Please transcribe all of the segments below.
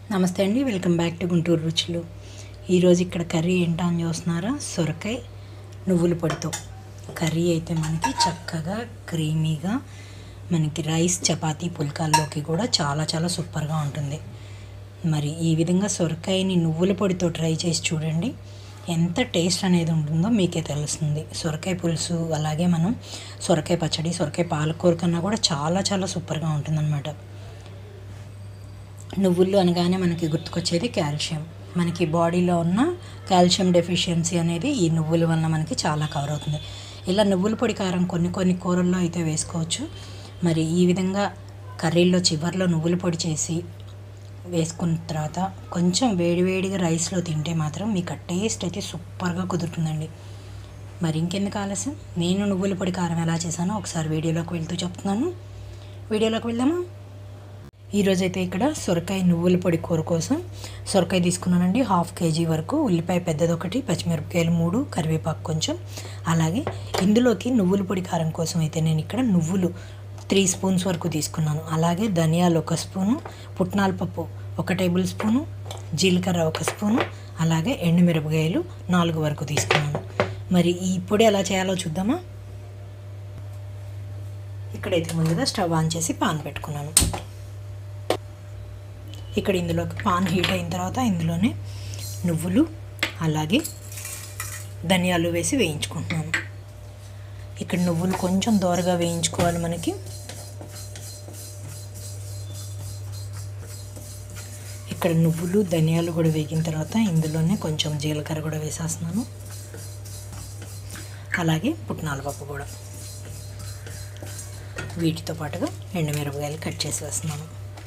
నమస్తే అండి welcome back to Guntur రుచులు ఈరోజు ఇక్కడ కర్రీ ఏంటో అని చూస్తున్నారా సొరకాయ నువ్వుల పొడితో కర్రీ అయితే మనకి చక్కగా క్రీమీగా మనకి రైస్ చపాతీ పుల్కాల్లోకి కూడా చాలా చాలా సూపర్గా ఉంటుంది మరి ఈ విధంగా సొరకాయని నువ్వుల పొడితో ట్రై చేసి చూడండి ఎంత టేస్ట్ అనేది ఉంటుందో మీకే తెలుస్తుంది సొరకాయ పులుసు అలాగే మనం సొరకాయ పచ్చడి సొరకాయ పాలకూర కన్నా కూడా చాలా చాలా సూపర్గా ఉంటుందన్నమాట నువ్వులు అనగానే మనకి గుర్తుకొచ్చేది కాల్షియం మనకి బాడీలో ఉన్న కాల్షియం డెఫిషియన్సీ అనేది ఈ నువ్వుల వలన మనకి చాలా కవర్ అవుతుంది ఇలా నువ్వుల పొడి కారం కొన్ని కొన్ని కూరల్లో అయితే వేసుకోవచ్చు మరి ఈ విధంగా కర్రీల్లో చివర్లో నువ్వుల పొడి చేసి వేసుకున్న తర్వాత కొంచెం వేడివేడిగా రైస్లో తింటే మాత్రం మీకు ఆ టేస్ట్ అయితే సూపర్గా కుదురుతుందండి మరి ఇంకెందుకు ఆలస్యం నేను నువ్వుల పొడి కారం ఎలా చేశానో ఒకసారి వీడియోలోకి వెళ్తూ చెప్తున్నాను వీడియోలోకి వెళ్దామా ఈరోజైతే ఇక్కడ సొరకాయ నువ్వుల పొడి కూర కోసం సొరకాయ తీసుకున్నానండి హాఫ్ కేజీ వరకు ఉల్లిపాయ పెద్దది ఒకటి పచ్చిమిరపకాయలు మూడు కరివేపాకు కొంచెం అలాగే ఇందులోకి నువ్వుల పొడి కారం కోసం అయితే నేను ఇక్కడ నువ్వులు త్రీ స్పూన్స్ వరకు తీసుకున్నాను అలాగే ధనియాలు ఒక స్పూను పుట్నాల పప్పు ఒక టేబుల్ స్పూను జీలకర్ర ఒక స్పూను అలాగే ఎండుమిరపకాయలు నాలుగు వరకు తీసుకున్నాను మరి ఈ పొడి ఎలా చేయాలో చూద్దామా ఇక్కడైతే ముందుగా స్టవ్ ఆన్ చేసి పాన్ పెట్టుకున్నాను ఇక్కడ ఇందులోకి పాన్ హీట్ అయిన తర్వాత ఇందులోనే నువ్వులు అలాగే ధనియాలు వేసి వేయించుకుంటున్నాను ఇక్కడ నువ్వులు కొంచెం దోరగా వేయించుకోవాలి మనకి ఇక్కడ నువ్వులు ధనియాలు కూడా వేగిన తర్వాత ఇందులోనే కొంచెం జీలకర్ర కూడా వేసేస్తున్నాను అలాగే పుట్నాల పప్పు కూడా వీటితో పాటుగా ఎండుమిరపకాయలు కట్ చేసి వేస్తున్నాను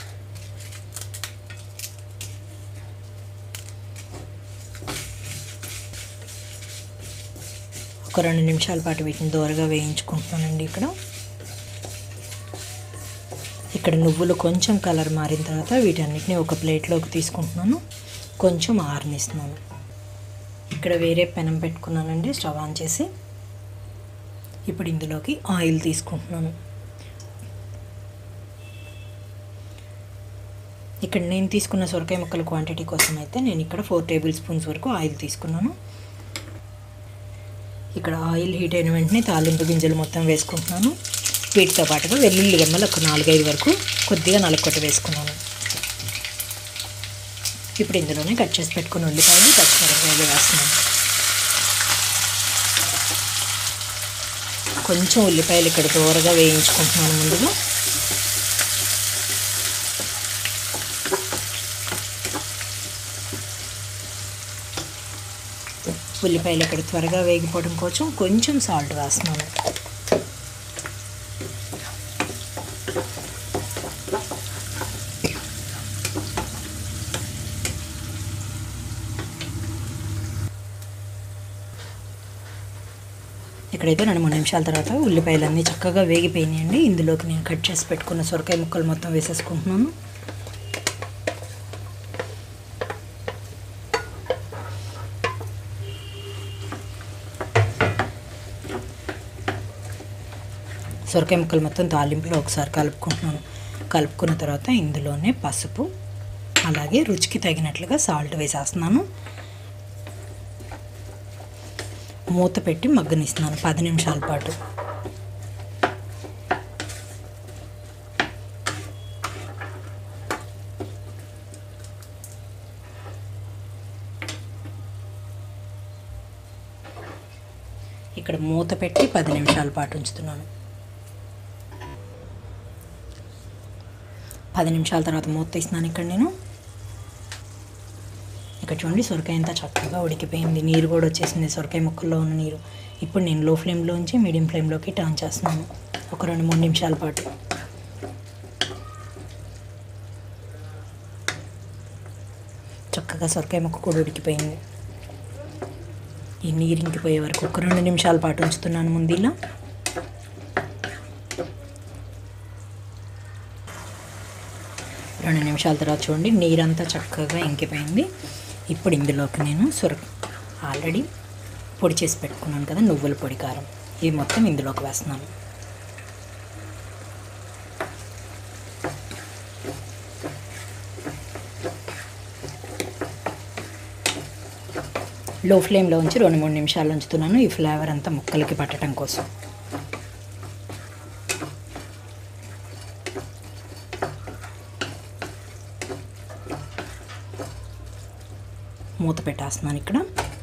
ఒక రెండు నిమిషాల పాటు వీటిని దూరగా వేయించుకుంటున్నానండి ఇక్కడ ఇక్కడ నువ్వులు కొంచెం కలర్ మారిన తర్వాత వీటన్నిటిని ఒక ప్లేట్లోకి తీసుకుంటున్నాను కొంచెం ఆరనిస్తున్నాను ఇక్కడ వేరే పెనం పెట్టుకున్నానండి స్టవ్ ఆన్ చేసి ఇప్పుడు ఇందులోకి ఆయిల్ తీసుకుంటున్నాను ఇక్కడ నేను తీసుకున్న సొరకాయ ముక్కల క్వాంటిటీ కోసం అయితే నేను ఇక్కడ ఫోర్ టేబుల్ స్పూన్స్ వరకు ఆయిల్ తీసుకున్నాను ఇక్కడ ఆయిల్ హీట్ అయిన వెంటనే తాలింపు గింజలు మొత్తం వేసుకుంటున్నాను వీటితో పాటుగా వెల్లుల్లి గమ్మలు ఒక నాలుగైదు వరకు కొద్దిగా నలుకొట్టి వేసుకున్నాను ఇప్పుడు ఇందులోనే కట్ చేసి పెట్టుకున్న ఉల్లిపాయలు పచ్చిమిరపకాయలు వేస్తున్నాను కొంచెం ఉల్లిపాయలు ఇక్కడ దూరగా వేయించుకుంటున్నాను ముందుగా ఉల్లిపాయలు ఇక్కడ త్వరగా వేగిపోవడం కోసం కొంచెం సాల్ట్ వేస్తున్నాను ఇక్కడైతే రెండు మూడు నిమిషాల తర్వాత ఉల్లిపాయలు అన్నీ చక్కగా వేగిపోయినాయండి ఇందులోకి నేను కట్ చేసి పెట్టుకున్న సొరకాయ ముక్కలు మొత్తం వేసేసుకుంటున్నాను సొరకాయ ముక్కలు మొత్తం తాలింపులో ఒకసారి కలుపుకుంటున్నాను కలుపుకున్న తర్వాత ఇందులోనే పసుపు అలాగే రుచికి తగినట్లుగా సాల్ట్ వేసేస్తున్నాను మూత పెట్టి మగ్గనిస్తున్నాను పది నిమిషాల పాటు ఇక్కడ మూత పెట్టి పది నిమిషాల పాటు ఉంచుతున్నాను పది నిమిషాల తర్వాత మూత తీస్తున్నాను ఇక్కడ నేను ఇక్కడ చూడండి సొరకాయ అంతా చక్కగా ఉడికిపోయింది నీరు కూడా వచ్చేసింది సొరకాయ ముక్కల్లో ఉన్న నీరు ఇప్పుడు నేను లో ఫ్లేమ్లోంచి మీడియం ఫ్లేమ్లోకి టర్న్ చేస్తున్నాను ఒక రెండు మూడు నిమిషాల పాటు చక్కగా సొరకాయ ముక్క కూడా ఉడికిపోయింది ఈ నీరు ఇంకిపోయే వరకు ఒక రెండు నిమిషాల పాటు ఉంచుతున్నాను ముందు ఇలా రెండు నిమిషాల తర్వాత చూడండి నీరంతా చక్కగా ఇంకిపోయింది ఇప్పుడు ఇందులోకి నేను సొర ఆల్రెడీ పొడి చేసి పెట్టుకున్నాను కదా నువ్వుల పొడి కారం ఇది మొత్తం ఇందులోకి వేస్తున్నాను లో ఫ్లేమ్లో ఉంచి రెండు మూడు నిమిషాలు ఉంచుతున్నాను ఈ ఫ్లేవర్ అంతా ముక్కలకి పట్టడం కోసం మూత పెట్టేస్తున్నాను ఇక్కడ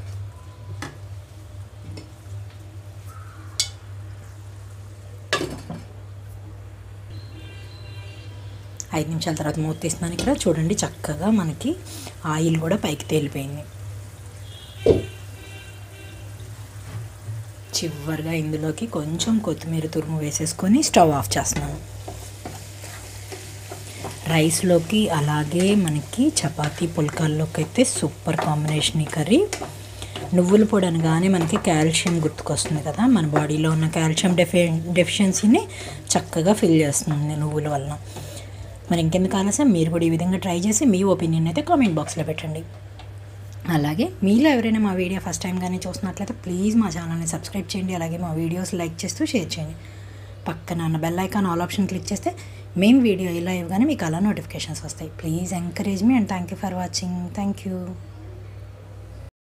ఐదు నిమిషాల తర్వాత మూత తీస్తున్నాను ఇక్కడ చూడండి చక్కగా మనకి ఆయిల్ కూడా పైకి తేలిపోయింది చివరిగా ఇందులోకి కొంచెం కొత్తిమీర తురుము వేసేసుకొని స్టవ్ ఆఫ్ చేస్తున్నాను రైస్లోకి అలాగే మనకి చపాతీ పుల్కాల్లోకి అయితే సూపర్ కాంబినేషన్ ఈ కర్రీ నువ్వుల పొడి అనగానే మనకి కాల్షియం గుర్తుకొస్తుంది కదా మన బాడీలో ఉన్న కాల్షియం డెఫి డెఫిషియన్సీని చక్కగా ఫిల్ చేస్తుంది నువ్వుల వలన మరి ఇంకెందుకు ఆలస్యం మీరు కూడా ఈ విధంగా ట్రై చేసి మీ ఒపీనియన్ అయితే కామెంట్ బాక్స్లో పెట్టండి అలాగే మీలో ఎవరైనా మా వీడియో ఫస్ట్ టైం కానీ చూస్తున్నట్లయితే ప్లీజ్ మా ఛానల్ని సబ్స్క్రైబ్ చేయండి అలాగే మా వీడియోస్ లైక్ చేస్తూ షేర్ చేయండి పక్కన ఉన్న bell icon all option click చేస్తే మేము వీడియో ఇలా ఇవ్వగానే మీకు అలా నోటిఫికేషన్స్ వస్తాయి please encourage me and thank you for watching thank you